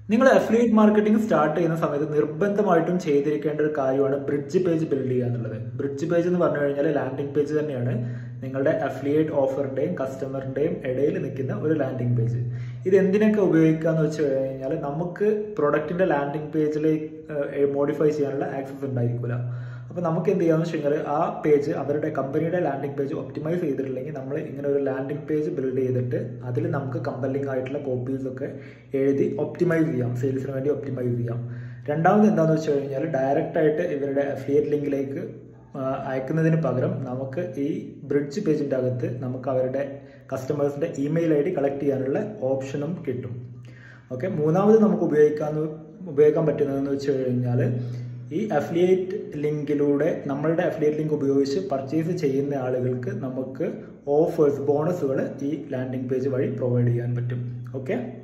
നിങ്ങൾ affiliate marketing start ചെയ്യുന്ന സമയത്ത് നിർബന്ധമായിട്ടും ചെയ്തിരിക്കേണ്ട ഒരു കാര്യമാണ് ബ്രിഡ്ജ് പേജ് ബിൽഡ് ചെയ്യുക എന്നുള്ളത് ബ്രിഡ്ജ് പേജ് എന്ന് പറഞ്ഞു കഴിഞ്ഞാൽ ലാൻഡിംഗ് പേജ് തന്നെയാണ് നിങ്ങളുടെ അഫിലിയേറ്റ് ഓഫറിന്റെയും കസ്റ്റമറിന്റെയും ഇടയിൽ നിൽക്കുന്ന ഒരു ലാൻഡിംഗ് പേജ് ഇത് എന്തിനൊക്കെ ഉപയോഗിക്കാന്ന് വെച്ച് കഴിഞ്ഞാൽ നമുക്ക് പ്രൊഡക്റ്റിന്റെ ലാൻഡിംഗ് പേജിലേക്ക് മോഡിഫൈ ചെയ്യാനുള്ള ആക്സസ് ഉണ്ടായിരിക്കില്ല അപ്പോൾ നമുക്ക് എന്ത് ചെയ്യാന്ന് വെച്ച് കഴിഞ്ഞാൽ ആ പേജ് അവരുടെ കമ്പനിയുടെ ലാൻഡിംഗ് പേജ് ഒപ്റ്റിമൈസ് ചെയ്തിട്ടില്ലെങ്കിൽ നമ്മൾ ഇങ്ങനെ ഒരു ലാൻഡിംഗ് പേജ് ബിൽഡ് ചെയ്തിട്ട് അതിൽ നമുക്ക് കമ്പല്ലിംഗ് ആയിട്ടുള്ള കോപ്പീസ് ഒക്കെ എഴുതി ഒപ്റ്റിമൈസ് ചെയ്യാം സെയിൽസിന് വേണ്ടി ഒപ്റ്റിമൈസ് ചെയ്യാം രണ്ടാമത് എന്താണെന്ന് വെച്ച് കഴിഞ്ഞാൽ ഡയറക്റ്റ് ആയിട്ട് ഇവരുടെ അഫിലിയേറ്റ് ലിങ്കിലേക്ക് അയക്കുന്നതിന് പകരം നമുക്ക് ഈ ബ്രിഡ്ജ് പേജിൻ്റെ അകത്ത് നമുക്ക് അവരുടെ കസ്റ്റമേഴ്സിൻ്റെ ഇമെയിൽ ഐ ഡി കളക്ട് ചെയ്യാനുള്ള ഓപ്ഷനും കിട്ടും ഓക്കെ മൂന്നാമത് നമുക്ക് ഉപയോഗിക്കാന്ന് ഉപയോഗിക്കാൻ പറ്റുന്നതെന്ന് വെച്ച് കഴിഞ്ഞാൽ ഈ അഫിലിയേറ്റ് ലിങ്കിലൂടെ നമ്മളുടെ അഫിലിയേറ്റ് ലിങ്ക് ഉപയോഗിച്ച് പർച്ചേസ് ചെയ്യുന്ന ആളുകൾക്ക് നമുക്ക് ഓഫേഴ്സ് ബോണസുകൾ ഈ ലാൻഡിംഗ് പേജ് വഴി പ്രൊവൈഡ് ചെയ്യാൻ പറ്റും ഓക്കെ